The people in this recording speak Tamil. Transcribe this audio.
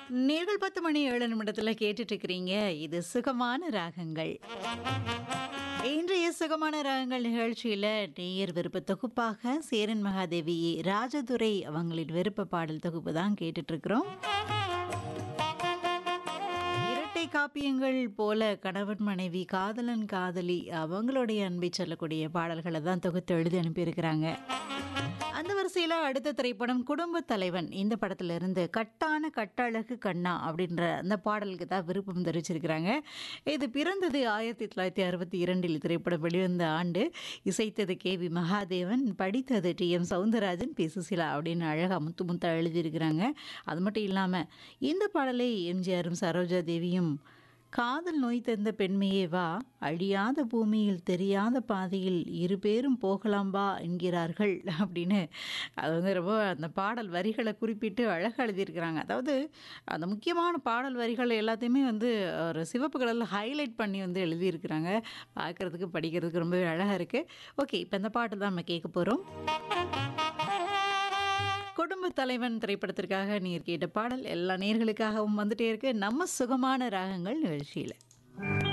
நேர்கள் பத்து மணி ஏழு நிமிடத்தில் கேட்டுட்டு இருக்கிறீங்க இது சுகமான ராகங்கள் இன்றைய சுகமான ராகங்கள் நிகழ்ச்சியில் நேயர் விருப்ப தொகுப்பாக சேரன் மகாதேவி ராஜதுரை அவங்களின் விருப்ப பாடல் தொகுப்பு தான் கேட்டுட்டு இருக்கிறோம் இரட்டை காப்பியங்கள் போல கணவன் மனைவி காதலன் காதலி அவங்களுடைய அன்பை சொல்லக்கூடிய பாடல்களை தான் தொகுத்து எழுதி அனுப்பியிருக்கிறாங்க அந்த வரிசையில் அடுத்த திரைப்படம் குடும்ப தலைவன் இந்த படத்துல இருந்து கட்டான கட்டழகு கண்ணா அப்படின்ற அந்த பாடலுக்கு தான் விருப்பம் தெரிவிச்சிருக்கிறாங்க இது பிறந்தது ஆயிரத்தி தொள்ளாயிரத்தி அறுபத்தி இரண்டில் திரைப்படம் வெளிவந்த ஆண்டு இசைத்தது கே வி மகாதேவன் படித்தது T M Soundararajan P Susheela அப்படின்னு அழகாக முத்து முத்தா எழுதியிருக்கிறாங்க அது மட்டும் இல்லாமல் இந்த பாடலை எம்ஜிஆரும் சரோஜா தேவியும் காதல் நோய் தந்த பெண்மையே வா அழியாத பூமியில் தெரியாத பாதையில் இரு பேரும் போகலாம்பா என்கிறார்கள் அப்படின்னு அது வந்து ரொம்ப அந்த பாடல் வரிகளை குறிப்பிட்டு அழகாக எழுதியிருக்கிறாங்க அதாவது அந்த முக்கியமான பாடல் வரிகள் எல்லாத்தையுமே வந்து ஒரு சிவப்பு கலரில் ஹைலைட் பண்ணி வந்து எழுதியிருக்கிறாங்க பார்க்குறதுக்கு படிக்கிறதுக்கு ரொம்பவே அழகாக இருக்குது ஓகே இப்போ இந்த பாட்டு தான் நம்ம கேட்க போகிறோம் குடும்ப தலைவன் திரைப்படத்திற்காக நீர் கேட்ட பாடல் எல்லா நேர்களுக்காகவும் வந்துட்டே இருக்கு நம்ம சுகமான ராகங்கள் நிகழ்ச்சியில்